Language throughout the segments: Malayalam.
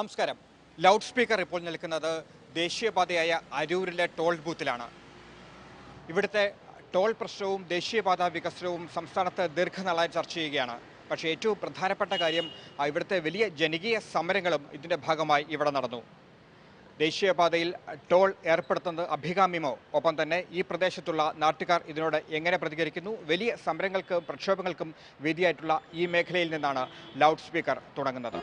നമസ്കാരം ലൗഡ് സ്പീക്കർ ഇപ്പോൾ നിൽക്കുന്നത് ദേശീയപാതയായ അരൂരിലെ ടോൾ ബൂത്തിലാണ് ഇവിടുത്തെ ടോൾ പ്രശ്നവും ദേശീയപാത വികസനവും സംസ്ഥാനത്ത് ദീർഘനാളായി ചർച്ച ചെയ്യുകയാണ് പക്ഷേ ഏറ്റവും പ്രധാനപ്പെട്ട കാര്യം ആ, ഇവിടുത്തെ വലിയ ജനകീയ സമരങ്ങളും ഇതിൻ്റെ ഭാഗമായി ഇവിടെ നടന്നു ദേശീയപാതയിൽ ടോൾ ഏർപ്പെടുത്തുന്നത് അഭികാമ്യമോ ഒപ്പം തന്നെ ഈ പ്രദേശത്തുള്ള നാട്ടുകാർ ഇതിനോട് എങ്ങനെ പ്രതികരിക്കുന്നു വലിയ സമരങ്ങൾക്കും പ്രക്ഷോഭങ്ങൾക്കും വേദിയായിട്ടുള്ള ഈ മേഖലയിൽ നിന്നാണ് ലൗഡ് സ്പീക്കർ തുടങ്ങുന്നത്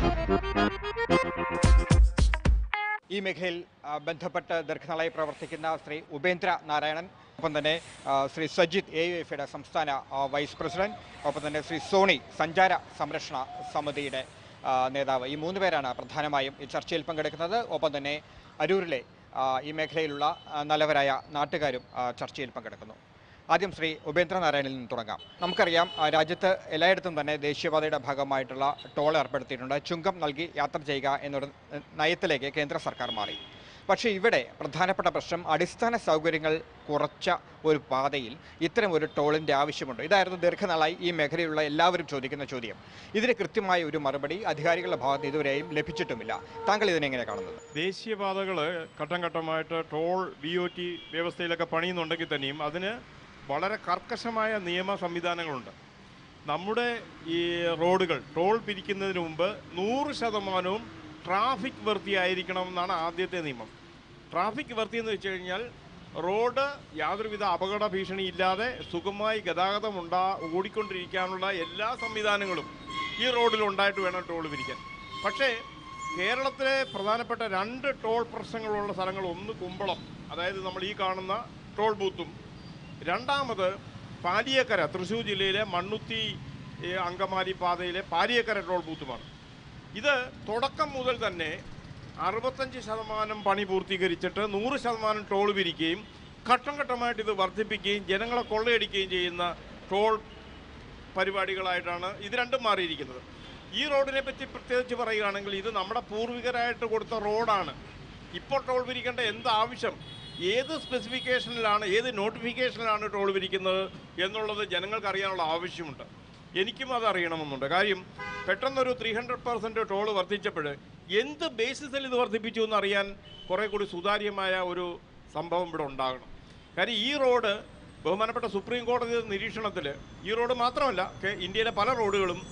ഈ മേഖലയിൽ ആ, ബന്ധപ്പെട്ട് ദീർഘനാളായി പ്രവർത്തിക്കുന്ന ശ്രീ ഉപേന്ദ്ര നാരായണൻ ഒപ്പം തന്നെ ആ, ശ്രീ സജിത് എ യു എഫിയുടെ സംസ്ഥാന ആ, വൈസ് പ്രസിഡന്റ് ഒപ്പം തന്നെ ശ്രീ സോണി സഞ്ചാര സംരക്ഷണ സമിതിയുടെ ആ, നേതാവ് ഈ മൂന്ന് പേരാണ് പ്രധാനമായും ഈ ചർച്ചയിൽ പങ്കെടുക്കുന്നത് ഒപ്പം തന്നെ അരൂരിലെ ആ, ഈ മേഖലയിലുള്ള ആ, നല്ലവരായ നാട്ടുകാരും ആ, ചർച്ചയിൽ പങ്കെടുക്കുന്നു ആദ്യം ശ്രീ ഉപേന്ദ്ര നാരായണിൽ നിന്ന് തുടങ്ങാം നമുക്കറിയാം ആ, രാജ്യത്ത് എല്ലായിടത്തും തന്നെ ദേശീയപാതയുടെ ഭാഗമായിട്ടുള്ള ടോൾ ഏർപ്പെടുത്തിയിട്ടുണ്ട് ചുങ്കം നൽകി യാത്ര ചെയ്യുക എന്നൊരു ഏഹ്, നയത്തിലേക്ക് കേന്ദ്ര സർക്കാർ മാറി പക്ഷേ ഇവിടെ പ്രധാനപ്പെട്ട പ്രശ്നം അടിസ്ഥാന സൗകര്യങ്ങൾ കുറച്ച ഒരു പാതയിൽ ഇത്തരം ഒരു ടോളിൻ്റെ ആവശ്യമുണ്ട് ഇതായിരുന്നു ദീർഘനാളായി ഈ മേഖലയിലുള്ള എല്ലാവരും ചോദിക്കുന്ന ചോദ്യം ഇതിന് കൃത്യമായ ഒരു മറുപടി അധികാരികളുടെ ഭാഗത്ത് ഇതുവരെയും ലഭിച്ചിട്ടുമില്ല താങ്കൾ ഇതിനെങ്ങനെ കാണുന്നത് ദേശീയപാതകൾ ഘട്ടം ഘട്ടമായിട്ട് ടോൾ ബി ഒ ടി വ്യവസ്ഥയിലൊക്കെ പണിയുന്നുണ്ടെങ്കിൽ തന്നെയും അതിന് വളരെ കർക്കശമായ നിയമ സംവിധാനങ്ങളുണ്ട് നമ്മുടെ ഈ റോഡുകൾ ടോൾ പിരിക്കുന്നതിന് മുമ്പ് നൂറ് ശതമാനവും ട്രാഫിക് വൃത്തിയായിരിക്കണം എന്നാണ് ആദ്യത്തെ നിയമം ട്രാഫിക് വൃത്തി എന്ന് വെച്ച് കഴിഞ്ഞാൽ റോഡ് യാതൊരുവിധ അപകട ഭീഷണി ഇല്ലാതെ സുഗമമായി ഗതാഗതം ഉണ്ടാ ഓടിക്കൊണ്ടിരിക്കാനുള്ള എല്ലാ സംവിധാനങ്ങളും ഈ റോഡിൽ ഉണ്ടായിട്ട് വേണം ടോൾ പിരിക്കാൻ പക്ഷേ കേരളത്തിലെ പ്രധാനപ്പെട്ട രണ്ട് ടോൾ പ്രശ്നങ്ങളുള്ള സ്ഥലങ്ങൾ ഒന്ന് കുമ്പളം അതായത് നമ്മൾ ഈ കാണുന്ന ടോൾ ബൂത്തും രണ്ടാമത് പാലിയേക്കര തൃശ്ശൂർ ജില്ലയിലെ മണ്ണുത്തി ഏ, അങ്കമാലി പാതയിലെ പാലിയേക്കര ടോൾ ബൂത്തുമാണ് ഇത് തുടക്കം മുതൽ തന്നെ അറുപത്തഞ്ച് ശതമാനം പണി പൂർത്തീകരിച്ചിട്ട് നൂറ് ശതമാനം ടോൾ പിരിക്കുകയും ഘട്ടം ഘട്ടമായിട്ട് ഇത് വർദ്ധിപ്പിക്കുകയും ജനങ്ങളെ കൊള്ളയടിക്കുകയും ചെയ്യുന്ന ടോൾ പരിപാടികളായിട്ടാണ് ഇത് രണ്ടും മാറിയിരിക്കുന്നത് ഈ റോഡിനെ പറ്റി പ്രത്യേകിച്ച് പറയുകയാണെങ്കിൽ ഇത് നമ്മുടെ പൂർവികരായിട്ട് കൊടുത്ത റോഡാണ് ഇപ്പോൾ ടോൾ പിരിക്കേണ്ട എന്ത് ആവശ്യം ഏത് സ്പെസിഫിക്കേഷനിലാണ് ഏത് നോട്ടിഫിക്കേഷനിലാണ് ടോൾ പിരിക്കുന്നത് എന്നുള്ളത് ജനങ്ങൾക്ക് അറിയാനുള്ള ആവശ്യമുണ്ട് എനിക്കും അത് അറിയണമെന്നുണ്ട് കാര്യം പെട്ടെന്നൊരു ത്രീ ഹൺഡ്രഡ് പെർസെൻറ്റ് ടോൾ വർദ്ധിച്ചപ്പോൾ എന്ത് ബേസിസിൽ ഇത് വർദ്ധിപ്പിച്ചു എന്നറിയാൻ കുറേ കൂടി സുതാര്യമായ ഒരു സംഭവം ഇവിടെ ഉണ്ടാകണം കാര്യം ഈ റോഡ് ബഹുമാനപ്പെട്ട സുപ്രീം കോടതി നിരീക്ഷണത്തിൽ ഈ റോഡ് മാത്രമല്ല കേ- ഇന്ത്യയിലെ പല റോഡുകളും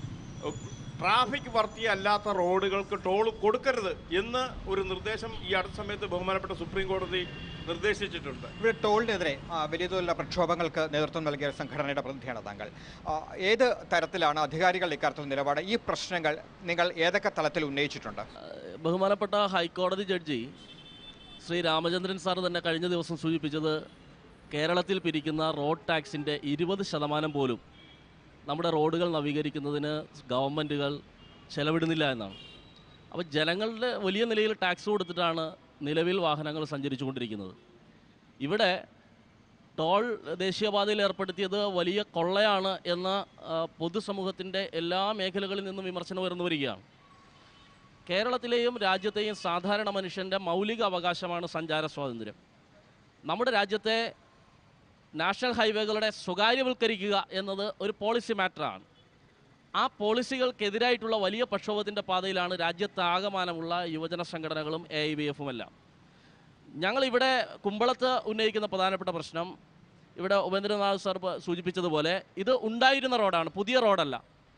ട്രാഫിക് വർത്തിയല്ലാത്ത റോഡുകൾക്ക് ടോൾ കൊടുക്കരുത് എന്ന് ഒരു നിർദ്ദേശം ഈ അടുത്ത സമയത്ത് ബഹുമാനപ്പെട്ട സുപ്രീം കോടതി നിർദ്ദേശിച്ചിട്ടുണ്ട് ഇവിടെ ടോളിനെതിരെ ആ, വലിയ തോതിലുള്ള പ്രക്ഷോഭങ്ങൾക്ക് നേതൃത്വം നൽകിയ ഒരു സംഘടനയുടെ പ്രതിനിധിയാണ് താങ്കൾ ആ, ഏത് തരത്തിലാണ് അധികാരികൾ ഇക്കാര്യത്തിൽ നിലപാട് ഈ പ്രശ്നങ്ങൾ നിങ്ങൾ ഏതൊക്കെ തലത്തിൽ ഉന്നയിച്ചിട്ടുണ്ട് ബഹുമാനപ്പെട്ട ഹൈക്കോടതി ജഡ്ജി ശ്രീ രാമചന്ദ്രൻ സാർ തന്നെ കഴിഞ്ഞ ദിവസം സൂചിപ്പിച്ചത് കേരളത്തിൽ പിരിക്കുന്ന റോഡ് ടാക്സിൻ്റെ ഇരുപത് ശതമാനം പോലും നമ്മുടെ റോഡുകൾ നവീകരിക്കുന്നതിന് ഗവൺമെൻറ്റുകൾ ചെലവിടുന്നില്ല എന്നാണ് അപ്പോൾ ജനങ്ങളുടെ വലിയ നിലയിൽ ടാക്സ് കൊടുത്തിട്ടാണ് നിലവിൽ വാഹനങ്ങൾ സഞ്ചരിച്ചുകൊണ്ടിരിക്കുന്നത് ഇവിടെ ടോൾ ദേശീയപാതയിൽ ഏർപ്പെടുത്തിയത് വലിയ കൊള്ളയാണ് എന്ന ആ, പൊതുസമൂഹത്തിൻ്റെ എല്ലാ മേഖലകളിൽ നിന്നും വിമർശനം ഉയർന്നു വരികയാണ് കേരളത്തിലെയും രാജ്യത്തെയും സാധാരണ മനുഷ്യൻ്റെ മൗലിക അവകാശമാണ് സഞ്ചാര സ്വാതന്ത്ര്യം നമ്മുടെ രാജ്യത്തെ നാഷണൽ ഹൈവേകളുടെ സ്വകാര്യവൽക്കരിക്കുക എന്നത് ഒരു പോളിസി മാറ്ററാണ് ആ പോളിസികൾക്കെതിരായിട്ടുള്ള വലിയ പ്രക്ഷോഭത്തിൻ്റെ പാതയിലാണ് രാജ്യത്താകമാനമുള്ള യുവജന സംഘടനകളും എ ഐ വി എഫും എല്ലാം ഞങ്ങളിവിടെ കുമ്പളത്ത് ഉന്നയിക്കുന്ന പ്രധാനപ്പെട്ട പ്രശ്നം ഇവിടെ ഉപേന്ദ്രനാഥ് സാർ പ- സൂചിപ്പിച്ചതുപോലെ ഇത് ഉണ്ടായിരുന്ന റോഡാണ് പുതിയ റോഡല്ല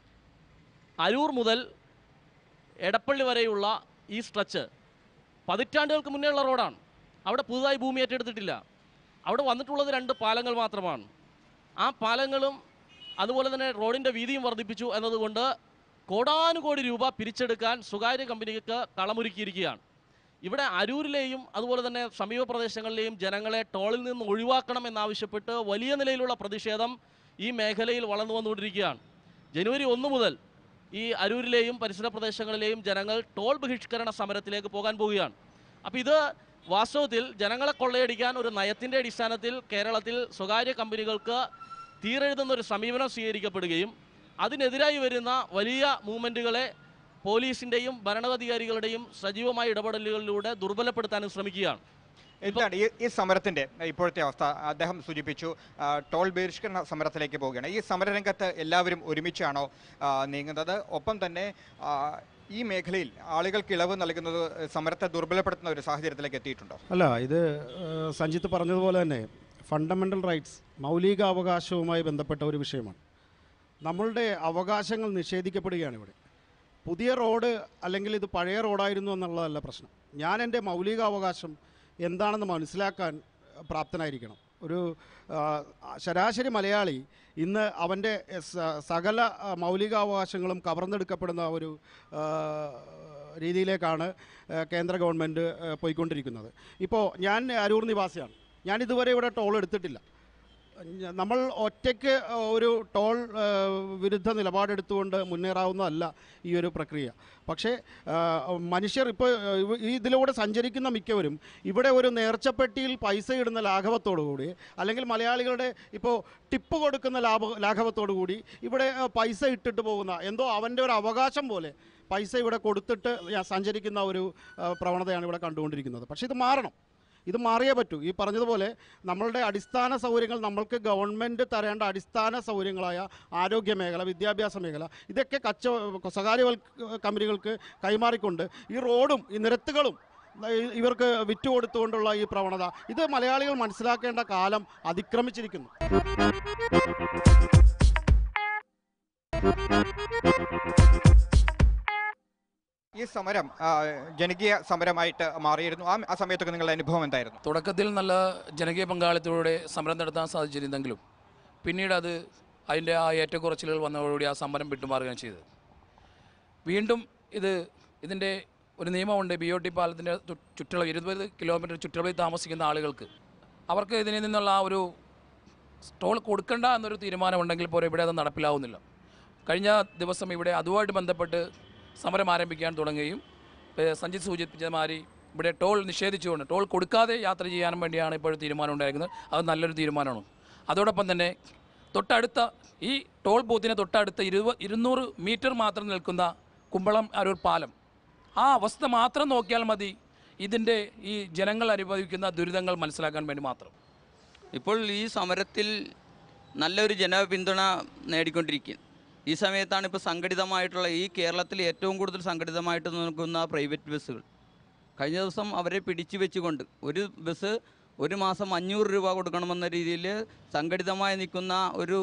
അരൂർ മുതൽ എടപ്പള്ളി വരെയുള്ള ഈ സ്ട്രെച്ച് പതിറ്റാണ്ടുകൾക്ക് മുന്നേ ഉള്ള റോഡാണ് അവിടെ പുതുതായി ഭൂമി ഏറ്റെടുത്തിട്ടില്ല അവിടെ വന്നിട്ടുള്ളത് രണ്ട് പാലങ്ങൾ മാത്രമാണ് ആ പാലങ്ങളും അതുപോലെ തന്നെ റോഡിൻ്റെ വീതിയും വർദ്ധിപ്പിച്ചു എന്നതുകൊണ്ട് കോടാനുകോടി രൂപ പിരിച്ചെടുക്കാൻ സ്വകാര്യ കമ്പനിക്ക് കളമൊരുക്കിയിരിക്കുകയാണ് ഇവിടെ അരൂരിലെയും അതുപോലെ തന്നെ സമീപ പ്രദേശങ്ങളിലെയും ജനങ്ങളെ ടോളിൽ നിന്ന് ഒഴിവാക്കണം എന്നാവശ്യപ്പെട്ട് വലിയ നിലയിലുള്ള പ്രതിഷേധം ഈ മേഖലയിൽ വളർന്നു വന്നുകൊണ്ടിരിക്കുകയാണ് ജനുവരി ഒന്ന് മുതൽ ഈ അരൂരിലെയും പരിസര പ്രദേശങ്ങളിലെയും ജനങ്ങൾ ടോൾ ബഹിഷ്കരണ സമരത്തിലേക്ക് പോകാൻ പോവുകയാണ് അപ്പോൾ ഇത് വാസ്തവത്തിൽ ജനങ്ങളെ കൊള്ളയടിക്കാൻ ഒരു നയത്തിൻ്റെ അടിസ്ഥാനത്തിൽ കേരളത്തിൽ സ്വകാര്യ കമ്പനികൾക്ക് തീരെഴുതുന്ന ഒരു സമീപനം സ്വീകരിക്കപ്പെടുകയും അതിനെതിരായി വരുന്ന വലിയ മൂവ്മെൻറ്റുകളെ പോലീസിൻ്റെയും ഭരണാധികാരികളുടെയും സജീവമായ ഇടപെടലുകളിലൂടെ ദുർബലപ്പെടുത്താനും ശ്രമിക്കുകയാണ് എന്താണ് ഈ ഈ സമരത്തിന്റെ ഇപ്പോഴത്തെ അവസ്ഥ അദ്ദേഹം സൂചിപ്പിച്ചു ആ, ടോൾ ബഹിഷ്കരണ സമരത്തിലേക്ക് പോവുകയാണ് ഈ സമരരംഗത്ത് എല്ലാവരും ഒരുമിച്ചാണോ ആ, നീങ്ങുന്നത് ഒപ്പം തന്നെ ആ, ഈ മേഖലയിൽ ആളുകൾക്ക് ഇളവ് നൽകുന്നത് സമരത്തെ ദുർബലപ്പെടുത്തുന്ന ഒരു സാഹചര്യത്തിലേക്ക് എത്തിയിട്ടുണ്ടോ അല്ല ഇത് ഏഹ്, സഞ്ജിത്ത് പറഞ്ഞതുപോലെ തന്നെ ഫണ്ടമെൻ്റൽ റൈറ്റ്സ് മൗലിക അവകാശവുമായി ബന്ധപ്പെട്ട ഒരു വിഷയമാണ് നമ്മളുടെ അവകാശങ്ങൾ നിഷേധിക്കപ്പെടുകയാണ് ഇവിടെ പുതിയ റോഡ് അല്ലെങ്കിൽ ഇത് പഴയ റോഡായിരുന്നു എന്നുള്ളതല്ല പ്രശ്നം ഞാൻ എൻ്റെ മൗലിക അവകാശം എന്താണെന്ന് മനസ്സിലാക്കാൻ പ്രാപ്തനായിരിക്കണം ഒരു ആ, ശരാശരി മലയാളി ഇന്ന് അവൻ്റെ സ- സകല ആ, മൗലികാവകാശങ്ങളും കവർന്നെടുക്കപ്പെടുന്ന ഒരു ആ, രീതിയിലേക്കാണ് ആ, കേന്ദ്ര ഗവൺമെൻറ് ആ, പോയിക്കൊണ്ടിരിക്കുന്നത് ഇപ്പോൾ ഞാൻ അരൂർ നിവാസിയാണ് ഞാൻ ഇതുവരെ ഇവിടെ ടോൾ എടുത്തിട്ടില്ല ഞ- നമ്മൾ ഒറ്റയ്ക്ക് ഒരു ടോൾ ആ, വിരുദ്ധ നിലപാടെടുത്തുകൊണ്ട് മുന്നേറാവുന്നതല്ല ഈ ഒരു പ്രക്രിയ പക്ഷേ ആ, മനുഷ്യർ ഇപ്പോൾ ഈ ഇതിലൂടെ സഞ്ചരിക്കുന്ന മിക്കവരും ഇവിടെ ഒരു നേർച്ചപ്പെട്ടിയിൽ പൈസ ഇടുന്ന ലാഘവത്തോടു കൂടി അല്ലെങ്കിൽ മലയാളികളുടെ ഇപ്പോൾ ടിപ്പ് കൊടുക്കുന്ന ലാഭ ലാഘവത്തോടു കൂടി ഇവിടെ ആ, പൈസ ഇട്ടിട്ട് പോകുന്ന എന്തോ അവൻ്റെ ഒരു അവകാശം പോലെ പൈസ ഇവിടെ കൊടുത്തിട്ട് യ- സഞ്ചരിക്കുന്ന ഒരു ആ, പ്രവണതയാണ് ഇവിടെ കണ്ടുകൊണ്ടിരിക്കുന്നത് പക്ഷേ ഇത് മാറണം ഇത് മാറിയേ പറ്റൂ ഈ പറഞ്ഞതുപോലെ നമ്മളുടെ അടിസ്ഥാന സൗകര്യങ്ങൾ നമ്മൾക്ക് ഗവൺമെൻറ് തരേണ്ട അടിസ്ഥാന സൗകര്യങ്ങളായ ആരോഗ്യ മേഖല വിദ്യാഭ്യാസ മേഖല ഇതൊക്കെ കച്ച സ്വകാര്യ കമ്പനികൾക്ക് കൈമാറിക്കൊണ്ട് ഈ റോഡും ഈ നിരത്തുകളും ഇ- ഇവർക്ക് വിറ്റുകൊടുത്തുകൊണ്ടുള്ള ഈ പ്രവണത ഇത് മലയാളികൾ മനസ്സിലാക്കേണ്ട കാലം അതിക്രമിച്ചിരിക്കുന്നു ഈ സമരം ആ, ജനകീയ സമരമായിട്ട് മാറിയിരുന്നു ആ ആ സമയത്തൊക്കെ നിങ്ങളുടെ അനുഭവം എന്തായിരുന്നു തുടക്കത്തിൽ നല്ല ജനകീയ പങ്കാളിത്തത്തോടെ സമരം നടത്താൻ സാധിച്ചിരുന്നെങ്കിലും പിന്നീട് അത് അതിൻ്റെ ആ ഏറ്റക്കുറച്ചിലുകൾ വന്നതോടുകൂടി ആ സമരം വിട്ടുമാറുകയാണ് ചെയ്തത് വീണ്ടും ഇത് ഇതിൻ്റെ ഒരു നിയമമുണ്ട് ബി ഒ ടി പാലത്തിൻ്റെ ചു- ചുറ്റളവ് ഇരുപത് കിലോമീറ്റർ ചുറ്റളവിൽ താമസിക്കുന്ന ആളുകൾക്ക് അവർക്ക് ഇതിൽ നിന്നുള്ള ആ ഒരു സ്റ്റോൾ കൊടുക്കണ്ട എന്നൊരു തീരുമാനമുണ്ടെങ്കിൽ പോലും ഇവിടെ അത് നടപ്പിലാവുന്നില്ല കഴിഞ്ഞ ദിവസം ഇവിടെ അതുമായിട്ട് ബന്ധപ്പെട്ട് സമരം ആരംഭിക്കാൻ തുടങ്ങുകയും ഏഹ് സഞ്ജിത്ത് സൂചിപ്പിച്ച മാതിരി ഇവിടെ ടോൾ നിഷേധിച്ചുകൊണ്ട് ടോൾ കൊടുക്കാതെ യാത്ര ചെയ്യാനും വേണ്ടിയാണ് ഇപ്പോൾ തീരുമാനം ഉണ്ടായിരിക്കുന്നത് അത് നല്ലൊരു തീരുമാനമാണ് അതോടൊപ്പം തന്നെ തൊട്ടടുത്ത ഈ ടോൾ ബൂത്തിന് തൊട്ടടുത്ത ഇരുപത് ഇരുന്നൂറ് മീറ്റർ മാത്രം നിൽക്കുന്ന കുമ്പളം അരൂർ പാലം ആ അവസ്ഥ മാത്രം നോക്കിയാൽ മതി ഇതിൻ്റെ ഈ ജനങ്ങൾ അനുഭവിക്കുന്ന ദുരിതങ്ങൾ മനസ്സിലാക്കാൻ വേണ്ടി മാത്രം ഇപ്പോൾ ഈ സമരത്തിൽ നല്ലൊരു ജനപിന്തുണ നേടിക്കൊണ്ടിരിക്കുക ഈ സമയത്താണ് ഇപ്പോൾ സംഘടിതമായിട്ടുള്ള ഈ കേരളത്തിൽ ഏറ്റവും കൂടുതൽ സംഘടിതമായിട്ട് നിൽക്കുന്ന പ്രൈവറ്റ് ബസ്സുകൾ കഴിഞ്ഞ ദിവസം അവരെ പിടിച്ചു വെച്ചുകൊണ്ട് ഒരു ബസ് ഒരു മാസം അഞ്ഞൂറ് രൂപ കൊടുക്കണമെന്ന രീതിയിൽ സംഘടിതമായി നിൽക്കുന്ന ഒരു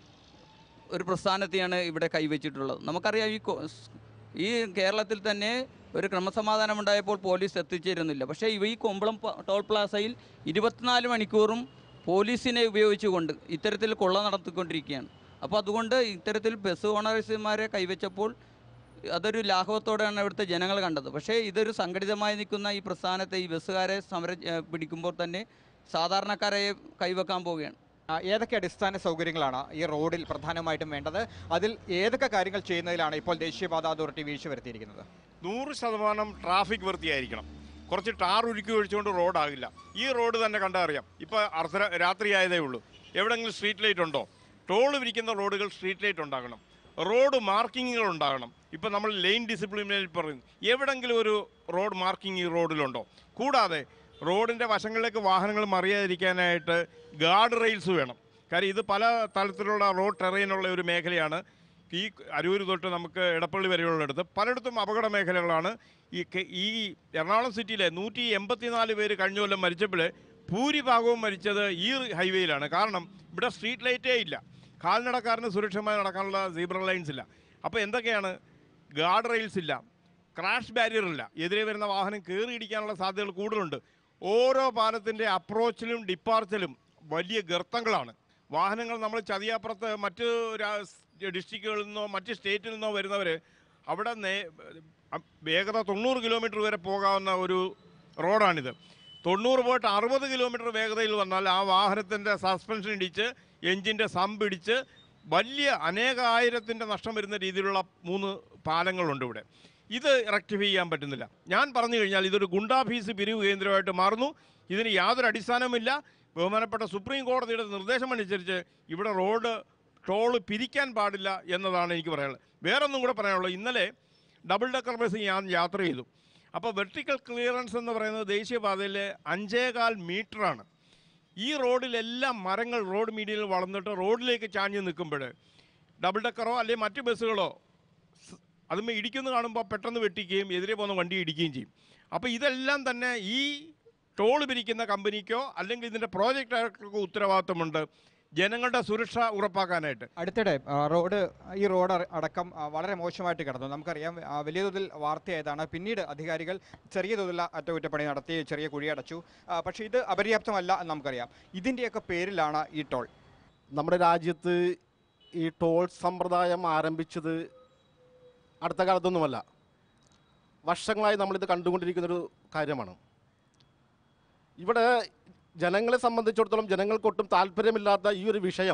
ഒരു പ്രസ്ഥാനത്തെയാണ് ഇവിടെ കൈവച്ചിട്ടുള്ളത് നമുക്കറിയാം ഈ കൊ- ഈ കേരളത്തിൽ തന്നെ ഒരു ക്രമസമാധാനം ഉണ്ടായപ്പോൾ പോലീസ് എത്തിച്ചേരുന്നില്ല പക്ഷേ ഇവ ഈ കൊമ്പളം പ- ടോൾ പ്ലാസയിൽ ഇരുപത്തിനാല് മണിക്കൂറും പോലീസിനെ ഉപയോഗിച്ചുകൊണ്ട് ഇത്തരത്തിൽ കൊള്ള നടത്തിക്കൊണ്ടിരിക്കുകയാണ് അപ്പോൾ അതുകൊണ്ട് ഇത്തരത്തിൽ ബസ് ഓണേഴ്സുമാരെ കൈവച്ചപ്പോൾ അതൊരു ലാഘവത്തോടെയാണ് ഇവിടുത്തെ ജനങ്ങൾ കണ്ടത് പക്ഷേ ഇതൊരു സംഘടിതമായി നിൽക്കുന്ന ഈ പ്രസ്ഥാനത്തെ ഈ ബസ്സുകാരെ സമര ഏഹ് പിടിക്കുമ്പോൾ തന്നെ സാധാരണക്കാരെ കൈവെക്കാൻ പോവുകയാണ് ആ, ഏതൊക്കെ അടിസ്ഥാന സൗകര്യങ്ങളാണ് ഈ റോഡിൽ പ്രധാനമായിട്ടും വേണ്ടത് അതിൽ ഏതൊക്കെ കാര്യങ്ങൾ ചെയ്യുന്നതിലാണ് ഇപ്പോൾ ദേശീയപാത അതോറിറ്റി വീഴ്ച വരുത്തിയിരിക്കുന്നത് നൂറ് ശതമാനം ട്രാഫിക് വൃത്തിയായിരിക്കണം കുറച്ച് ടാർ ഉരുക്കി ഒഴിച്ചുകൊണ്ട് റോഡാകില്ല ഈ റോഡ് തന്നെ കണ്ടാൽ അറിയാം ഇപ്പോൾ അർദ്ധ രാത്രിയായതേ ഉള്ളൂ എവിടെയെങ്കിലും സ്ട്രീറ്റ് ലൈറ്റ് ഉണ്ടോ ടോൾ വിരിക്കുന്ന റോഡുകൾ സ്ട്രീറ്റ് ലൈറ്റ് ഉണ്ടാകണം റോഡ് മാർക്കിങ്ങുകൾ ഉണ്ടാകണം ഇപ്പം നമ്മൾ ലൈൻ ഡിസിപ്ലിനിൽ പറയുന്നു എവിടെങ്കിലും ഒരു റോഡ് മാർക്കിംഗ് ഈ റോഡിലുണ്ടോ കൂടാതെ റോഡിൻ്റെ വശങ്ങളിലേക്ക് വാഹനങ്ങൾ മറിയാതിരിക്കാനായിട്ട് ഗാർഡ് റെയിൽസ് വേണം കാര്യം ഇത് പല തലത്തിലുള്ള റോഡ് ടെറൈനുള്ള ഒരു മേഖലയാണ് ഈ അരൂർ തൊട്ട് നമുക്ക് ഇടപ്പള്ളി വരെയുള്ളിടത്ത് പലയിടത്തും അപകട മേഖലകളാണ് ഈ കെ- ഈ എറണാകുളം സിറ്റിയിലെ നൂറ്റി എൺപത്തിനാല് പേര് കഴിഞ്ഞ കൊല്ലം മരിച്ചപ്പോൾ ഭൂരിഭാഗവും മരിച്ചത് ഈ ഹൈവേയിലാണ് കാരണം ഇവിടെ സ്ട്രീറ്റ് ലൈറ്റേ ഇല്ല കാൽനടക്കാരന് സുരക്ഷമായി നടക്കാനുള്ള സീബ്ര ലൈൻസ് ഇല്ല അപ്പോൾ എന്തൊക്കെയാണ് ഗാർഡ് റെയിൽസ് ഇല്ല ക്രാഷ് ബാരിയർ ഇല്ല എതിരെ വരുന്ന വാഹനം കയറിയിടിക്കാനുള്ള സാധ്യതകൾ കൂടുതലുണ്ട് ഓരോ പാലത്തിൻ്റെ അപ്രോച്ചിലും ഡിപ്പാർച്ചലും വലിയ ഗർത്തങ്ങളാണ് വാഹനങ്ങൾ നമ്മൾ ചതിയാപ്പുറത്ത് മറ്റ് രാ- ഡിസ്ട്രിക്റ്റുകളിൽ നിന്നോ മറ്റ് സ്റ്റേറ്റിൽ നിന്നോ വരുന്നവർ അവിടെ നേ അ- വേഗത തൊണ്ണൂറ് കിലോമീറ്റർ വരെ പോകാവുന്ന ഒരു റോഡാണിത് തൊണ്ണൂറ് പോയിട്ട് അറുപത് കിലോമീറ്റർ വേഗതയിൽ വന്നാൽ ആ വാഹനത്തിൻ്റെ സസ്പെൻഷൻ ഇടിച്ച് എഞ്ചിൻ്റെ സമ്പ് ഇടിച്ച് വലിയ അനേകായിരത്തിൻ്റെ നഷ്ടം വരുന്ന രീതിയിലുള്ള മൂന്ന് പാലങ്ങളുണ്ട് ഇവിടെ ഇത് റെക്ടിഫൈ ചെയ്യാൻ പറ്റുന്നില്ല ഞാൻ പറഞ്ഞു കഴിഞ്ഞാൽ ഇതൊരു ഗുണ്ടാഫീസ് പിരിവ് കേന്ദ്രമായിട്ട് മാറുന്നു ഇതിന് യാതൊരു അടിസ്ഥാനവുമില്ല ബഹുമാനപ്പെട്ട സുപ്രീം കോടതിയുടെ നിർദ്ദേശമനുസരിച്ച് ഇവിടെ റോഡ് ടോള് പിരിക്കാൻ പാടില്ല എന്നതാണ് എനിക്ക് പറയാനുള്ളത് വേറൊന്നും കൂടെ പറയാനുള്ളത് ഇന്നലെ ഡബിൾ ഡെക്കർ ബസ് ഞാൻ യാത്ര ചെയ്തു അപ്പോൾ വെർട്ടിക്കൽ ക്ലിയറൻസ് എന്ന് പറയുന്നത് ദേശീയപാതയിലെ അഞ്ചേകാൽ മീറ്ററാണ് ഈ റോഡിലെല്ലാം മരങ്ങൾ റോഡ് മീഡിയയിൽ വളർന്നിട്ട് റോഡിലേക്ക് ചാഞ്ഞ് നിൽക്കുമ്പോൾ ഡബിൾ ഡെക്കറോ അല്ലെങ്കിൽ മറ്റ് ബസ്സുകളോ സ് അതുമ്പോൾ ഇടിക്കുന്ന കാണുമ്പോൾ പെട്ടെന്ന് വെട്ടിക്കുകയും എതിരെ പോകുന്ന വണ്ടി ഇടിക്കുകയും ചെയ്യും അപ്പോൾ ഇതെല്ലാം തന്നെ ഈ ടോൾ പിരിക്കുന്ന കമ്പനിക്കോ അല്ലെങ്കിൽ ഇതിൻ്റെ പ്രോജക്റ്റ് ഡയറക്ടർക്കോ ഉത്തരവാദിത്തമുണ്ട് ജനങ്ങളുടെ സുരക്ഷ ഉറപ്പാക്കാനായിട്ട് അടുത്തിടെ ആ, റോഡ് ഈ റോഡ് അട- അടക്കം ആ, വളരെ മോശമായിട്ട് കിടന്നു നമുക്കറിയാം ആ, വലിയ തോതിൽ വാർത്തയായതാണ് പിന്നീട് അധികാരികൾ ചെറിയ തോതിലുള്ള അറ്റകുറ്റപ്പണി നടത്തി ചെറിയ കുഴി അടച്ചു ആ, പക്ഷേ ഇത് അപര്യാപ്തമല്ല എന്ന് നമുക്കറിയാം ഇതിൻ്റെയൊക്കെ പേരിലാണ് ഈ ടോൾ നമ്മുടെ രാജ്യത്ത് ഈ ടോൾ സമ്പ്രദായം ആരംഭിച്ചത് അടുത്ത കാലത്തൊന്നുമല്ല വർഷങ്ങളായി നമ്മളിത് കണ്ടുകൊണ്ടിരിക്കുന്നൊരു കാര്യമാണ് ഇവിടെ ജനങ്ങളെ സംബന്ധിച്ചിടത്തോളം ജനങ്ങൾക്കൊട്ടും താല്പര്യമില്ലാത്ത ഈ ഒരു വിഷയം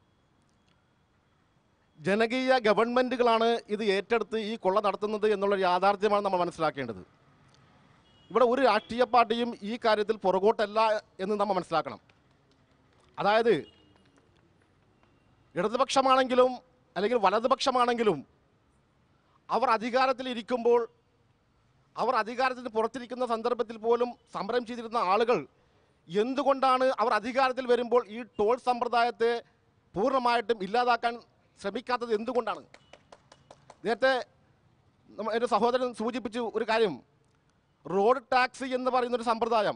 ജനകീയ ഗവൺമെൻറ്റുകളാണ് ഇത് ഏറ്റെടുത്ത് ഈ കൊള്ള നടത്തുന്നത് എന്നുള്ള യാഥാർത്ഥ്യമാണ് നമ്മൾ മനസ്സിലാക്കേണ്ടത് ഇവിടെ ഒരു രാഷ്ട്രീയ പാർട്ടിയും ഈ കാര്യത്തിൽ പുറകോട്ടല്ല എന്ന് നമ്മൾ മനസ്സിലാക്കണം അതായത് ഇടതുപക്ഷമാണെങ്കിലും അല്ലെങ്കിൽ വലതുപക്ഷമാണെങ്കിലും അവർ അധികാരത്തിൽ ഇരിക്കുമ്പോൾ അവർ അധികാരത്തിന് പുറത്തിരിക്കുന്ന സന്ദർഭത്തിൽ പോലും സമരം ചെയ്തിരുന്ന ആളുകൾ എന്തുകൊണ്ടാണ് അവർ അധികാരത്തിൽ വരുമ്പോൾ ഈ ടോൾ സമ്പ്രദായത്തെ പൂർണ്ണമായിട്ടും ഇല്ലാതാക്കാൻ ശ്രമിക്കാത്തത് എന്തുകൊണ്ടാണ് നേരത്തെ നമ്മ- എൻ്റെ സഹോദരൻ സൂചിപ്പിച്ചു ഒരു കാര്യം റോഡ് ടാക്സ് എന്ന് പറയുന്നൊരു സമ്പ്രദായം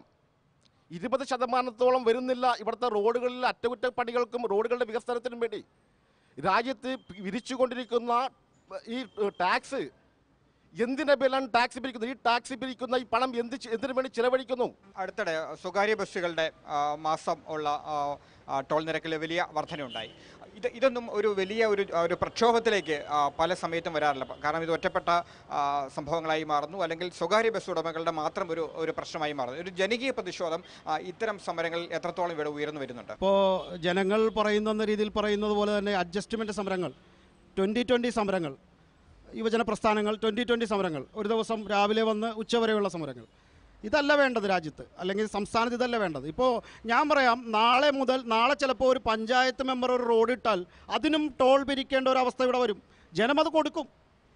ഇരുപത് ശതമാനത്തോളം വരുന്നില്ല ഇവിടുത്തെ റോഡുകളിലെ അറ്റകുറ്റപ്പണികൾക്കും റോഡുകളുടെ വികസനത്തിനും വേണ്ടി രാജ്യത്ത് വിരിച്ചുകൊണ്ടിരിക്കുന്ന ഈ ടാക്സ് എന്തിൻ്റെ പേരിലാണ് ടാക്സ് പിരിക്കുന്നത് ഈ ടാക്സ് പിരിക്കുന്ന ഈ പണം എന്ത് ചെ- എന്തിനു വേണ്ടി ചിലവഴിക്കുന്നു അടുത്തിടെ സ്വകാര്യ ബസ്സുകളുടെ ആ, മാസം ഉള്ള ആ, ആ, ടോൾ നിരക്കിൽ വലിയ വർധനയുണ്ടായി ഇത് ഇതൊന്നും ഒരു വലിയ ഒരു ഒരു പ്രക്ഷോഭത്തിലേക്ക് ആ, പല സമയത്തും വരാറില്ല കാരണം ഇത് ഒറ്റപ്പെട്ട ആ, സംഭവങ്ങളായി മാറുന്നു അല്ലെങ്കിൽ സ്വകാര്യ ബസ് ഉടമകളുടെ മാത്രം ഒരു ഒരു പ്രശ്നമായി മാറുന്നു ഒരു ജനകീയ പ്രതിഷേധം ആ, ഇത്തരം സമരങ്ങളിൽ എത്രത്തോളം ഇവിടെ ഉയർന്നു വരുന്നുണ്ട് ഇപ്പോൾ ജനങ്ങൾ പറയുന്ന രീതിയിൽ പറയുന്നത് പോലെ തന്നെ അഡ്ജസ്റ്റ്മെൻറ്റ് സമരങ്ങൾ ട്വൻ്റി ട്വൻ്റി സമരങ്ങൾ യുവജന പ്രസ്ഥാനങ്ങൾ ട്വൻ്റി ട്വൻ്റി സമരങ്ങൾ ഒരു ദിവസം രാവിലെ വന്ന് ഉച്ചവരെയുള്ള സമരങ്ങൾ ഇതല്ല വേണ്ടത് രാജ്യത്ത് അല്ലെങ്കിൽ സംസ്ഥാനത്ത് ഇതല്ല വേണ്ടത് ഇപ്പോൾ ഞാൻ പറയാം നാളെ മുതൽ നാളെ ചിലപ്പോൾ ഒരു പഞ്ചായത്ത് മെമ്പർ ഒരു റോഡ് ഇട്ടാൽ അതിനും ടോൾ പിരിക്കേണ്ട ഒരു അവസ്ഥ ഇവിടെ വരും ജനം അത് കൊടുക്കും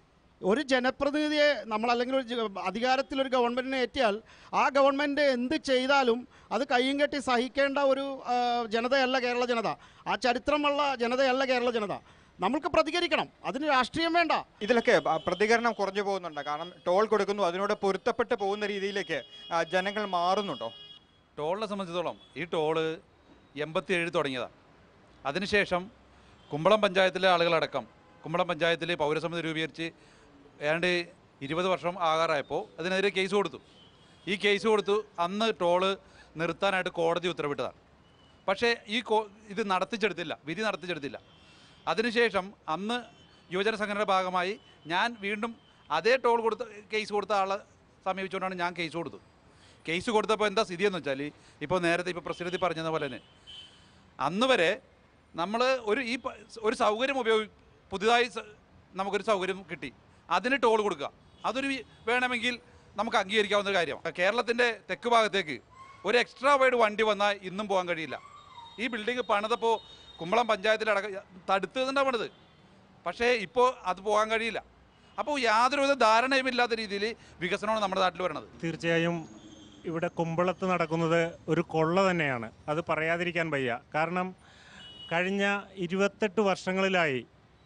ഒരു ജനപ്രതിനിധിയെ നമ്മൾ അല്ലെങ്കിൽ ഒരു ജ- അധികാരത്തിലൊരു ഗവൺമെൻറ്റിനെ എത്തിയാൽ ആ ഗവൺമെൻറ് എന്ത് ചെയ്താലും അത് കയ്യും കെട്ടി സഹിക്കേണ്ട ഒരു ആ, ജനതയല്ല കേരള ജനത ആ ചരിത്രമുള്ള ജനതയല്ല കേരള ജനത നമ്മൾക്ക് പ്രതികരിക്കണം അതിന് രാഷ്ട്രീയം വേണ്ട ഇതിലൊക്കെ ആ, പ്രതികരണം കുറഞ്ഞു പോകുന്നുണ്ട് കാരണം ടോൾ കൊടുക്കുന്നു അതിനോട് പൊരുത്തപ്പെട്ട് പോകുന്ന രീതിയിലേക്ക് ആ, ജനങ്ങൾ മാറുന്നുണ്ടോ ടോളിനെ സംബന്ധിച്ചിടത്തോളം ഈ ടോള് എൺപത്തി ഏഴിൽ തുടങ്ങിയതാണ് അതിനുശേഷം കുമ്പളം പഞ്ചായത്തിലെ ആളുകളടക്കം കുമ്പളം പഞ്ചായത്തിൽ പൗരസമിതി രൂപീകരിച്ച് ഏതാണ്ട് ഇരുപത് വർഷം ആകാറായപ്പോൾ അതിനെതിരെ കേസ് കൊടുത്തു ഈ കേസ് കൊടുത്തു അന്ന് ടോള് നിർത്താനായിട്ട് കോടതി ഉത്തരവിട്ടതാണ് പക്ഷേ ഈ കോ ഇത് നടത്തിച്ചെടുത്തില്ല വിധി നടത്തിച്ചെടുത്തില്ല അതിനുശേഷം അന്ന് യുവജന സംഘടനയുടെ ഭാഗമായി ഞാൻ വീണ്ടും അതേ ടോൾ കൊടുത്ത കേസ് കൊടുത്ത ആളെ സമീപിച്ചുകൊണ്ടാണ് ഞാൻ കേസ് കൊടുത്തത് കേസ് കൊടുത്തപ്പോൾ എന്താ സ്ഥിതി എന്ന് വെച്ചാൽ ഇപ്പോൾ നേരത്തെ ഇപ്പോൾ പ്രസിഡന്റ് പറഞ്ഞതുപോലെ തന്നെ അന്ന് വരെ നമ്മൾ ഒരു ഈ പ- ഒരു സൗകര്യം ഉപയോഗി പുതുതായി സ- നമുക്കൊരു സൗകര്യം കിട്ടി അതിന് ടോൾ കൊടുക്കുക അതൊരു വി- വേണമെങ്കിൽ നമുക്ക് അംഗീകരിക്കാവുന്ന ഒരു കാര്യമാണ് കേരളത്തിൻ്റെ തെക്ക് ഭാഗത്തേക്ക് ഒരു എക്സ്ട്രാ വൈഡ് വണ്ടി വന്നാൽ ഇന്നും പോകാൻ കഴിയില്ല ഈ ബിൽഡിംഗ് പണിതപ്പോൾ കുമ്പളം പഞ്ചായത്തിലടക്കം തടുത്തതുകൊണ്ടാണ് പണിത് പക്ഷേ ഇപ്പോൾ അത് പോകാൻ കഴിയില്ല അപ്പോൾ യാതൊരുവിധ ധാരണയുമില്ലാത്ത രീതിയിൽ വികസനമാണ് നമ്മുടെ നാട്ടിൽ വരണത് തീർച്ചയായും ഇവിടെ കുമ്പളത്ത് നടക്കുന്നത് ഒരു കൊള്ള തന്നെയാണ് അത് പറയാതിരിക്കാൻ വയ്യ കാരണം കഴിഞ്ഞ ഇരുപത്തെട്ട് വർഷങ്ങളിലായി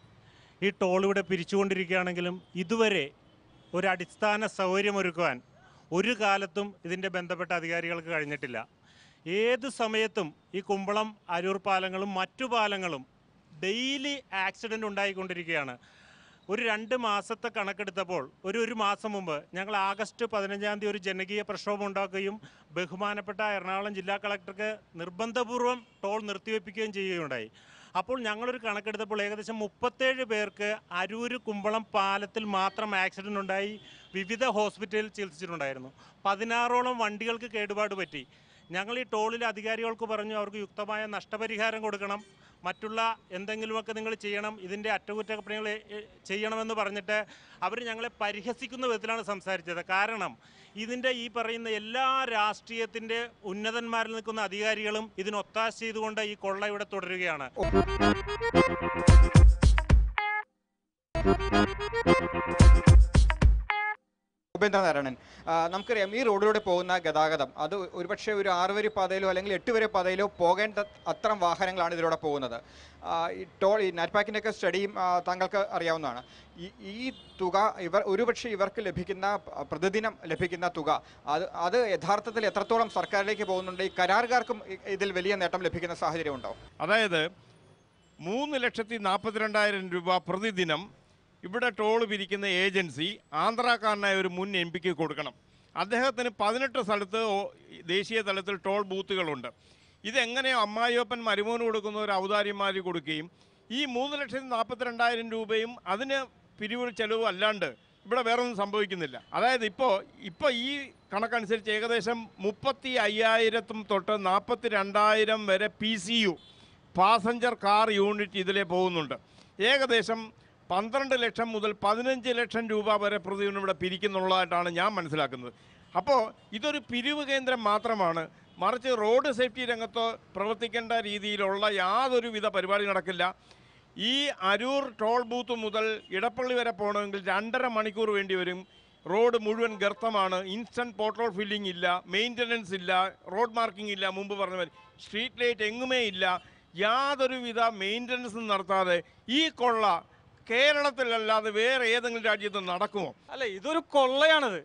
ഈ ടോൾ ഇവിടെ പിരിച്ചുകൊണ്ടിരിക്കുകയാണെങ്കിലും ഇതുവരെ ഒരു അടിസ്ഥാന സൗകര്യമൊരുക്കുവാൻ ഒരു കാലത്തും ഇതിൻ്റെ ബന്ധപ്പെട്ട അധികാരികൾക്ക് കഴിഞ്ഞിട്ടില്ല ഏത് സമയത്തും ഈ കുമ്പളം അരൂർ പാലങ്ങളും മറ്റു പാലങ്ങളും ഡെയിലി ആക്സിഡൻ്റ് ഉണ്ടായിക്കൊണ്ടിരിക്കുകയാണ് ഒരു രണ്ട് മാസത്തെ കണക്കെടുത്തപ്പോൾ ഒരു ഒരു മാസം മുമ്പ് ഞങ്ങൾ ആഗസ്റ്റ് പതിനഞ്ചാം തീയതി ഒരു ജനകീയ പ്രക്ഷോഭം ഉണ്ടാക്കുകയും ബഹുമാനപ്പെട്ട എറണാകുളം ജില്ലാ കളക്ടർക്ക് നിർബന്ധപൂർവ്വം ടോൾ നിർത്തിവെപ്പിക്കുകയും ചെയ്യുകയുണ്ടായി അപ്പോൾ ഞങ്ങളൊരു കണക്കെടുത്തപ്പോൾ ഏകദേശം മുപ്പത്തേഴ് പേർക്ക് അരൂര് കുമ്പളം പാലത്തിൽ മാത്രം ആക്സിഡൻ്റ് ഉണ്ടായി വിവിധ ഹോസ്പിറ്റലിൽ ചികിത്സിച്ചിട്ടുണ്ടായിരുന്നു പതിനാറോളം വണ്ടികൾക്ക് കേടുപാട് പറ്റി ഞങ്ങൾ ഈ ടോളിലെ അധികാരികൾക്ക് പറഞ്ഞു അവർക്ക് യുക്തമായ നഷ്ടപരിഹാരം കൊടുക്കണം മറ്റുള്ള എന്തെങ്കിലുമൊക്കെ നിങ്ങൾ ചെയ്യണം ഇതിൻ്റെ അറ്റകുറ്റപ്പണികൾ എ- ചെയ്യണമെന്ന് പറഞ്ഞിട്ട് അവർ ഞങ്ങളെ പരിഹസിക്കുന്ന വിധത്തിലാണ് സംസാരിച്ചത് കാരണം ഇതിൻ്റെ ഈ പറയുന്ന എല്ലാ രാഷ്ട്രീയത്തിൻ്റെ ഉന്നതന്മാരിൽ നിൽക്കുന്ന അധികാരികളും ഇതിന് ഒത്താശ ചെയ്തുകൊണ്ട് ഈ കൊള്ള ഇവിടെ തുടരുകയാണ് ഉപേന്ദ്രനാരായണൻ ആ, നമുക്കറിയാം ഈ റോഡിലൂടെ പോകുന്ന ഗതാഗതം അത് ഒരുപക്ഷെ ഒരു ആറ് വരി പാതയിലോ അല്ലെങ്കിൽ എട്ട് വരി പാതയിലോ പോകേണ്ട അത്തരം വാഹനങ്ങളാണ് ഇതിലൂടെ പോകുന്നത് ആ, ഈ ടോൾ ഈ നാറ്റ്പാക്കിൻ്റെ ഒക്കെ സ്റ്റഡിയും ആ, താങ്കൾക്ക് അറിയാവുന്നതാണ് ഈ ഈ തുക ഇവർ ഒരുപക്ഷെ ഇവർക്ക് ലഭിക്കുന്ന പ- പ്രതിദിനം ലഭിക്കുന്ന തുക അത് അത് യഥാർത്ഥത്തിൽ എത്രത്തോളം സർക്കാരിലേക്ക് പോകുന്നുണ്ട് ഈ കരാറുകാർക്കും ഇ- ഇതിൽ വലിയ നേട്ടം ലഭിക്കുന്ന സാഹചര്യം ഉണ്ടോ അതായത് മൂന്ന് ലക്ഷത്തി നാൽപ്പത്തിരണ്ടായിരം രൂപ പ്രതിദിനം ഇവിടെ ടോൾ പിരിക്കുന്ന ഏജൻസി ആന്ധ്രാക്കാരനായ ഒരു മുൻ എം പിക്ക് കൊടുക്കണം അദ്ദേഹത്തിന് പതിനെട്ട് സ്ഥലത്ത് ഓ- ദേശീയ തലത്തിൽ ടോൾ ബൂത്തുകളുണ്ട് ഇതെങ്ങനെ അമ്മായിയപ്പൻ മരുമോന് കൊടുക്കുന്ന ഒരു ഔദാര്യന്മാർ കൊടുക്കുകയും ഈ മൂന്ന് ലക്ഷത്തി നാൽപ്പത്തിരണ്ടായിരം രൂപയും അതിന് പിരിവ് ചെലവും അല്ലാണ്ട് ഇവിടെ വേറെ ഒന്നും സംഭവിക്കുന്നില്ല അതായത് ഇപ്പോൾ ഇപ്പോൾ ഈ കണക്കനുസരിച്ച് ഏകദേശം മുപ്പത്തി അയ്യായിരത്തും തൊട്ട് നാൽപ്പത്തി രണ്ടായിരം വരെ P C U passenger car unit ഇതിലെ പോകുന്നുണ്ട് ഏകദേശം പന്ത്രണ്ട് ലക്ഷം മുതൽ പതിനഞ്ച് ലക്ഷം രൂപ വരെ പ്രതിദിനം ഇവിടെ പിരിക്കുന്നുള്ളതായിട്ടാണ് ഞാൻ മനസ്സിലാക്കുന്നത് അപ്പോൾ ഇതൊരു പിരിവ് കേന്ദ്രം മാത്രമാണ് മറിച്ച് റോഡ് സേഫ്റ്റി രംഗത്ത് പ്രവർത്തിക്കേണ്ട രീതിയിലുള്ള യാതൊരുവിധ പരിപാടി നടക്കില്ല ഈ അരൂർ ടോൾ ബൂത്ത് മുതൽ ഇടപ്പള്ളി വരെ പോകണമെങ്കിൽ രണ്ടര മണിക്കൂർ വേണ്ടി വരും റോഡ് മുഴുവൻ ഗർത്തമാണ് ഇൻസ്റ്റൻറ്റ് പോട്രോൾ ഫില്ലിംഗ് ഇല്ല മെയിൻ്റനൻസ് ഇല്ല റോഡ് മാർക്കിംഗ് ഇല്ല മുമ്പ് പറഞ്ഞ മാതിരി സ്ട്രീറ്റ് ലൈറ്റ് എങ്ങുമേ ഇല്ല യാതൊരുവിധ മെയിൻ്റനൻസും നടത്താതെ ഈ കൊള്ള കേരളത്തിലല്ലാതെ വേറെ ഏതെങ്കിലും രാജ്യത്ത് നടക്കുമോ അല്ല ഇതൊരു കൊള്ളയാണിത്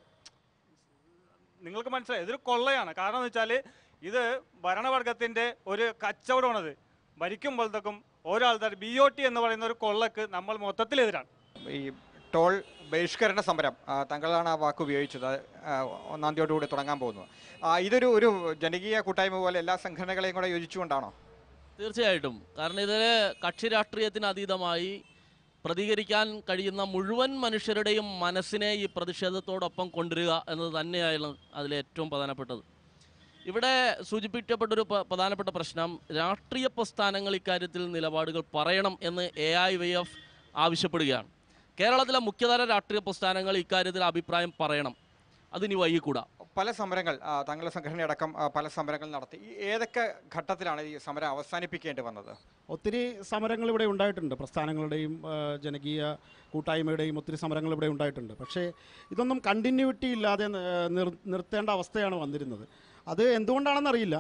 നിങ്ങൾക്ക് മനസ്സിലായി ഇതൊരു കൊള്ളയാണ് കാരണം എന്ന് വെച്ചാൽ ഇത് ഭരണവർഗത്തിന്റെ ഒരു കച്ചവടമാണത് ഭരിക്കുമ്പോഴത്തേക്കും ഓരോ ആൾക്കാർ ബി ഒ ടി എന്ന് പറയുന്ന ഒരു കൊള്ളക്ക് നമ്മൾ മൊത്തത്തിലെതിരാണ് ഈ ടോൾ ബഹിഷ്കരണ സമരം ആ, താങ്കളാണ് ആ വാക്ക് ഉപയോഗിച്ചത് അത്, ആ, ഒന്നാം തീയതിയോടുകൂടി തുടങ്ങാൻ പോകുന്നത് ആ, ഇതൊരു ഒരു ജനകീയ കൂട്ടായ്മ പോലെ എല്ലാ സംഘടനകളെയും കൂടെ യോജിച്ചുകൊണ്ടാണോ തീർച്ചയായിട്ടും കാരണം ഇതിൽ കക്ഷി രാഷ്ട്രീയത്തിന് അതീതമായി പ്രതികരിക്കാൻ കഴിയുന്ന മുഴുവൻ മനുഷ്യരുടെയും മനസ്സിനെ ഈ പ്രതിഷേധത്തോടൊപ്പം കൊണ്ടുവരിക എന്നത് തന്നെയാണ് അതിലെ ഏറ്റവും പ്രധാനപ്പെട്ടത് ഇവിടെ സൂചിപ്പിക്കപ്പെട്ടൊരു പ- പ്രധാനപ്പെട്ട പ്രശ്നം രാഷ്ട്രീയ പ്രസ്ഥാനങ്ങൾ ഇക്കാര്യത്തിൽ നിലപാടുകൾ പറയണം എന്ന് എ ഐ വൈ എഫ് ആവശ്യപ്പെടുകയാണ് കേരളത്തിലെ മുഖ്യധാര രാഷ്ട്രീയ പ്രസ്ഥാനങ്ങൾ ഇക്കാര്യത്തിൽ അഭിപ്രായം പറയണം അതിനി വൈകിക്കൂടാ പല സമരങ്ങൾ ആ, താങ്കളുടെ സംഘടനയടക്കം ആ, പല സമരങ്ങൾ നടത്തി ഈ ഏതൊക്കെ ഘട്ടത്തിലാണ് ഈ സമരം അവസാനിപ്പിക്കേണ്ടി വന്നത് ഒത്തിരി സമരങ്ങൾ ഇവിടെ ഉണ്ടായിട്ടുണ്ട് പ്രസ്ഥാനങ്ങളുടെയും ആ, ജനകീയ കൂട്ടായ്മയുടെയും ഒത്തിരി സമരങ്ങൾ ഇവിടെ ഉണ്ടായിട്ടുണ്ട് പക്ഷേ ഇതൊന്നും കണ്ടിന്യൂറ്റി ഇല്ലാതെ ന- നിർ നിർത്തേണ്ട അവസ്ഥയാണ് വന്നിരുന്നത് അത് എന്തുകൊണ്ടാണെന്നറിയില്ല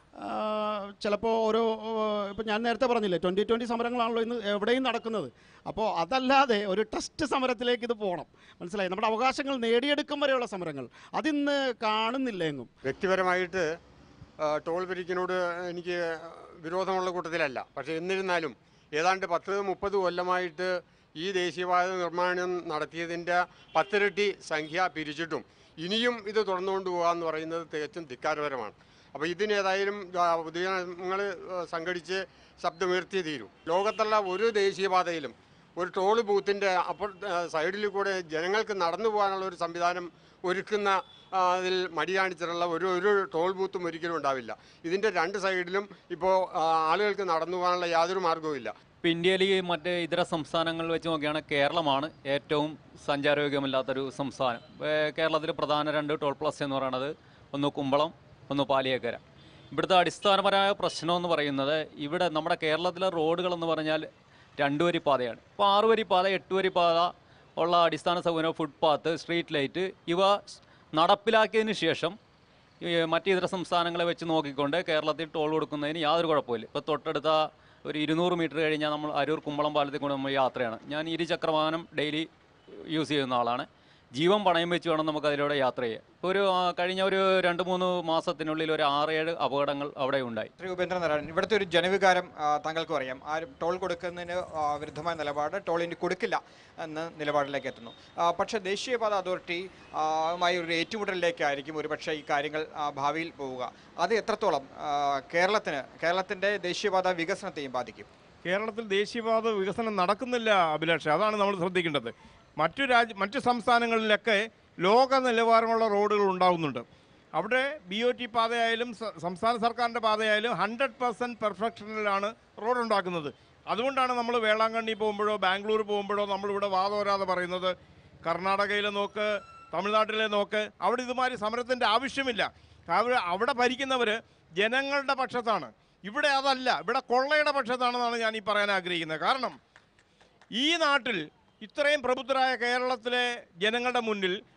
ചിലപ്പോൾ ഓരോ ഇപ്പം ഞാൻ നേരത്തെ പറഞ്ഞില്ലേ ട്വൻറ്റി ട്വൻറ്റി സമരങ്ങളാണല്ലോ ഇന്ന് എവിടെയും നടക്കുന്നത് അപ്പോൾ അതല്ലാതെ ഒരു ടെസ്റ്റ് സമരത്തിലേക്ക് ഇത് പോകണം മനസ്സിലായി നമ്മുടെ അവകാശങ്ങൾ നേടിയെടുക്കും വരെയുള്ള സമരങ്ങൾ അതിന്ന് കാണുന്നില്ല എങ്ങും വ്യക്തിപരമായിട്ട് ആ, ടോൾ പിരിക്കിനോട് എനിക്ക് വിരോധമുള്ള കൂട്ടത്തിലല്ല പക്ഷേ എന്നിരുന്നാലും ഏതാണ്ട് പത്ത് മുപ്പത് കൊല്ലമായിട്ട് ഈ ദേശീയപാത നിർമ്മാണം നടത്തിയതിൻ്റെ പത്തിരട്ടി സംഖ്യ പിരിച്ചിട്ടും ഇനിയും ഇത് തുറന്നുകൊണ്ട് പോകാമെന്ന് പറയുന്നത് തികച്ചും ധിക്കാരപരമാണ് അപ്പോൾ ഇതിനേതായാലും പൊതുജനങ്ങൾ സംഘടിച്ച് ശബ്ദമുയർത്തിയേ തീരൂ ലോകത്തുള്ള ഒരു ദേശീയപാതയിലും ഒരു ടോൾ ബൂത്തിൻ്റെ അപ്പുറ സൈഡിൽ കൂടെ ജനങ്ങൾക്ക് നടന്നു പോകാനുള്ള ഒരു സംവിധാനം ഒരുക്കുന്ന ആ, അതിൽ മടി കാണിച്ചിട്ടുള്ള ഒരു ഒരു ടോൾ ബൂത്തും ഒരിക്കലും ഉണ്ടാവില്ല ഇതിൻ്റെ രണ്ട് സൈഡിലും ഇപ്പോൾ ആളുകൾക്ക് നടന്നു പോകാനുള്ള യാതൊരു മാർഗവുമില്ല ഇപ്പോൾ ഇന്ത്യയിൽ ഈ മറ്റ് ഇതര സംസ്ഥാനങ്ങൾ വെച്ച് നോക്കുകയാണ് കേരളമാണ് ഏറ്റവും സഞ്ചാരയോഗ്യമല്ലാത്തൊരു സംസ്ഥാനം കേരളത്തിൽ പ്രധാന രണ്ട് ടോൾ പ്ലസ് എന്ന് പറയുന്നത് ഒന്ന് കുമ്പളം ഒന്ന് പാലിയേക്കര ഇവിടുത്തെ അടിസ്ഥാനപരമായ പ്രശ്നം എന്ന് പറയുന്നത് ഇവിടെ നമ്മുടെ കേരളത്തിലെ റോഡുകൾ എന്ന് പറഞ്ഞാൽ രണ്ട് വരി പാതയാണ് ഇപ്പോൾ ആറ് വരി പാത എട്ട് വരി പാത ഉള്ള അടിസ്ഥാന സൗകര്യം ഫുട്പാത്ത് സ്ട്രീറ്റ് ലൈറ്റ് ഇവ നടപ്പിലാക്കിയതിന് ശേഷം ഈ മറ്റ് ഇതര സംസ്ഥാനങ്ങളെ വെച്ച് നോക്കിക്കൊണ്ട് കേരളത്തിൽ ടോൾ കൊടുക്കുന്നതിന് യാതൊരു കുഴപ്പമില്ല ഇപ്പോൾ തൊട്ടടുത്ത ഒരു ഇരുന്നൂറ് മീറ്റർ കഴിഞ്ഞാൽ നമ്മൾ അരൂർ കുമ്പളം പാലത്തിൽ കൂടെ നമ്മൾ യാത്രയാണ് ഞാൻ ഇരുചക്ര വാഹനം ഡെയിലി യൂസ് ചെയ്യുന്ന ആളാണ് ജീവൻ പണയം വെച്ച് വേണം നമുക്ക് അതിലൂടെ യാത്ര ചെയ്യാൻ ഇപ്പോൾ ഒരു ആ, കഴിഞ്ഞ ഒരു രണ്ട് മൂന്ന് മാസത്തിനുള്ളിൽ ഒരു ആറേഴ് അപകടങ്ങൾ അവിടെ ഉണ്ടായി ശ്രീ ഉപേന്ദ്രനാരായണൻ ഇവിടുത്തെ ഒരു ജനവികാരം ആ, താങ്കൾക്കും അറിയാം ആരും ടോൾ കൊടുക്കുന്നതിന് ആ, വിരുദ്ധമായ നിലപാട് ടോൾ ഇനി കൊടുക്കില്ല എന്ന നിലപാടിലേക്ക് എത്തുന്നു ആ, പക്ഷേ ദേശീയപാത അതോറിറ്റി ആ, മായി ഒരു ഏറ്റുമുട്ടലിലേക്കായിരിക്കും ഒരുപക്ഷെ ഈ കാര്യങ്ങൾ ആ, ഭാവിയിൽ പോവുക അത് എത്രത്തോളം ആ, കേരളത്തിന് കേരളത്തിൻ്റെ ദേശീയപാത വികസനത്തെയും ബാധിക്കും കേരളത്തിൽ ദേശീയപാത വികസനം നടക്കുന്നില്ല അഭിലാഷ് അതാണ് നമ്മൾ ശ്രദ്ധിക്കേണ്ടത് മറ്റു രാജ്യ മറ്റു സംസ്ഥാനങ്ങളിലൊക്കെ ലോക നിലവാരമുള്ള റോഡുകൾ ഉണ്ടാകുന്നുണ്ട് അവിടെ ബി ഒ ടി പാതയായാലും സ- സംസ്ഥാന സർക്കാരിൻ്റെ പാതയായാലും ഹൺഡ്രഡ് പെർസെൻറ്റ് പെർഫെക്ഷനിലാണ് റോഡ് ഉണ്ടാക്കുന്നത് അതുകൊണ്ടാണ് നമ്മൾ വേളാങ്കണ്ണി പോകുമ്പോഴോ ബാംഗ്ലൂർ പോകുമ്പോഴോ നമ്മളിവിടെ വാദോരാതെ പറയുന്നത് കർണാടകയിലെ നോക്ക് തമിഴ്നാട്ടിലെ നോക്ക് അവിടെ ഇതുമാതിരി സമരത്തിൻ്റെ ആവശ്യമില്ല അവിടെ അവിടെ ഭരിക്കുന്നവർ ജനങ്ങളുടെ പക്ഷത്താണ് ഇവിടെ അതല്ല ഇവിടെ കൊള്ളയുടെ പക്ഷത്താണെന്നാണ് ഞാൻ ഈ പറയാൻ ആഗ്രഹിക്കുന്നത് കാരണം ഈ നാട്ടിൽ ഇത്രയും പ്രബുദ്ധരായ കേരളത്തിലെ ജനങ്ങളുടെ മുന്നിൽ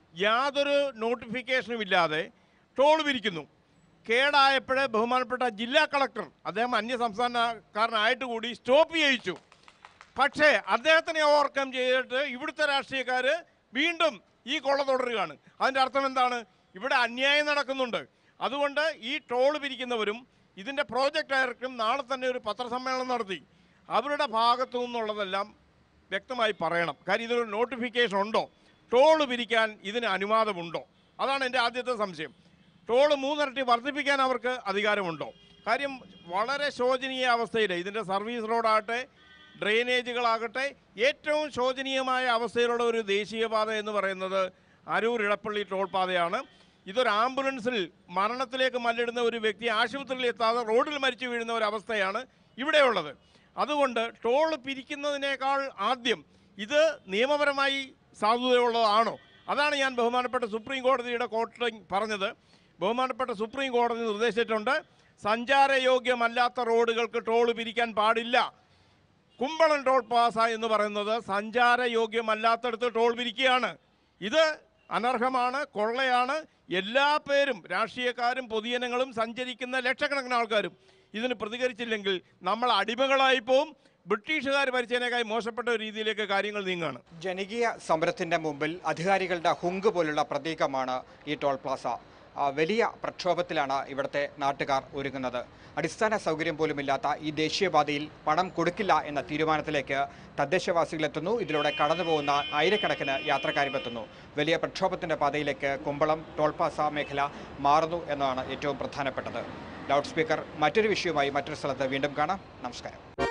യാതൊരു നോട്ടിഫിക്കേഷനും ഇല്ലാതെ ടോൾ പിരിക്കുന്നു കേടായപ്പോഴേ ബഹുമാനപ്പെട്ട ജില്ലാ കളക്ടർ അദ്ദേഹം അന്യ സംസ്ഥാനക്കാരനായിട്ട് കൂടി സ്റ്റോപ്പ് ചെയ്യിച്ചു പക്ഷേ അദ്ദേഹത്തിനെ ഓവർകം ചെയ്തിട്ട് ഇവിടുത്തെ രാഷ്ട്രീയക്കാർ വീണ്ടും ഈ കൊള്ള തുടരുകയാണ് അതിൻ്റെ അർത്ഥം എന്താണ് ഇവിടെ അന്യായം നടക്കുന്നുണ്ട് അതുകൊണ്ട് ഈ ടോൾ പിരിക്കുന്നവരും ഇതിൻ്റെ പ്രോജക്റ്റ് ഡയറക്ടറും നാളെ തന്നെ ഒരു പത്രസമ്മേളനം നടത്തി അവരുടെ ഭാഗത്തു നിന്നുള്ളതെല്ലാം വ്യക്തമായി പറയണം കാര്യം ഇതൊരു നോട്ടിഫിക്കേഷൻ ഉണ്ടോ ടോൾ പിരിക്കാൻ ഇതിന് അനുവാദമുണ്ടോ അതാണ് എൻ്റെ ആദ്യത്തെ സംശയം ടോൾ മൂന്നിരട്ടി വർദ്ധിപ്പിക്കാൻ അവർക്ക് അധികാരമുണ്ടോ കാര്യം വളരെ ശോചനീയ അവസ്ഥയിൽ ഇതിൻ്റെ സർവീസ് റോഡാകട്ടെ ഡ്രെയിനേജുകളാകട്ടെ ഏറ്റവും ശോചനീയമായ അവസ്ഥയിലുള്ള ഒരു ദേശീയപാത എന്ന് പറയുന്നത് അരൂർ ഇടപ്പള്ളി ടോൾ പാതയാണ് ഇതൊരു ആംബുലൻസിൽ മരണത്തിലേക്ക് മല്ലിടുന്ന ഒരു വ്യക്തി ആശുപത്രിയിൽ എത്താതെ റോഡിൽ മരിച്ചു വീഴുന്ന ഒരു അവസ്ഥയാണ് ഇവിടെയുള്ളത് അതുകൊണ്ട് ടോൾ പിരിക്കുന്നതിനേക്കാൾ ആദ്യം ഇത് നിയമപരമായി സാധുതയുള്ളതാണോ അതാണ് ഞാൻ ബഹുമാനപ്പെട്ട സുപ്രീം കോടതിയുടെ കോർട്ടിൽ പറഞ്ഞത് ബഹുമാനപ്പെട്ട സുപ്രീം കോടതി നിർദ്ദേശിച്ചിട്ടുണ്ട് സഞ്ചാരയോഗ്യമല്ലാത്ത റോഡുകൾക്ക് ടോൾ പിരിക്കാൻ പാടില്ല കുമ്പളം ടോൾ പ്ലാസ എന്ന് പറയുന്നത് സഞ്ചാരയോഗ്യമല്ലാത്തടത്ത് ടോൾ പിരിക്കുകയാണ് ഇത് അനർഹമാണ് കൊള്ളയാണ് എല്ലാ പേരും രാഷ്ട്രീയക്കാരും പൊതുജനങ്ങളും സഞ്ചരിക്കുന്ന ലക്ഷക്കണക്കിന് ആൾക്കാരും ഇതിന് പ്രതികരിച്ചില്ലെങ്കിൽ നമ്മൾ അടിമകളായി പോവും ബ്രിട്ടീഷുകാർ ഭരിച്ചതിനേക്കാൾ മോശപ്പെട്ട ഒരു രീതിയിലേക്ക് കാര്യങ്ങൾ നീങ്ങുകയാണ് ജനകീയ സമരത്തിന്റെ മുമ്പിൽ അധികാരികളുടെ ഹുങ്ക് പോലുള്ള പ്രതീകമാണ് ഈ ടോൾ പ്ലാസ ആ, വലിയ പ്രക്ഷോഭത്തിലാണ് ഇവിടുത്തെ നാട്ടുകാർ ഒരുങ്ങുന്നത് അടിസ്ഥാന സൗകര്യം പോലുമില്ലാത്ത ഈ ദേശീയപാതയിൽ പണം കൊടുക്കില്ല എന്ന തീരുമാനത്തിലേക്ക് തദ്ദേശവാസികളെത്തുന്നു ഇതിലൂടെ കടന്നു പോകുന്ന ആയിരക്കണക്കിന് യാത്രക്കാരും എത്തുന്നു വലിയ പ്രക്ഷോഭത്തിന്റെ പാതയിലേക്ക് കുമ്പളം ടോൾ പ്ലാസ മേഖല മാറുന്നു എന്നതാണ് ഏറ്റവും പ്രധാനപ്പെട്ടത് ലൗഡ് സ്പീക്കർ മറ്റൊരു വിഷയവുമായി മറ്റൊരു സ്ഥലത്ത് വീണ്ടും കാണാം നമസ്കാരം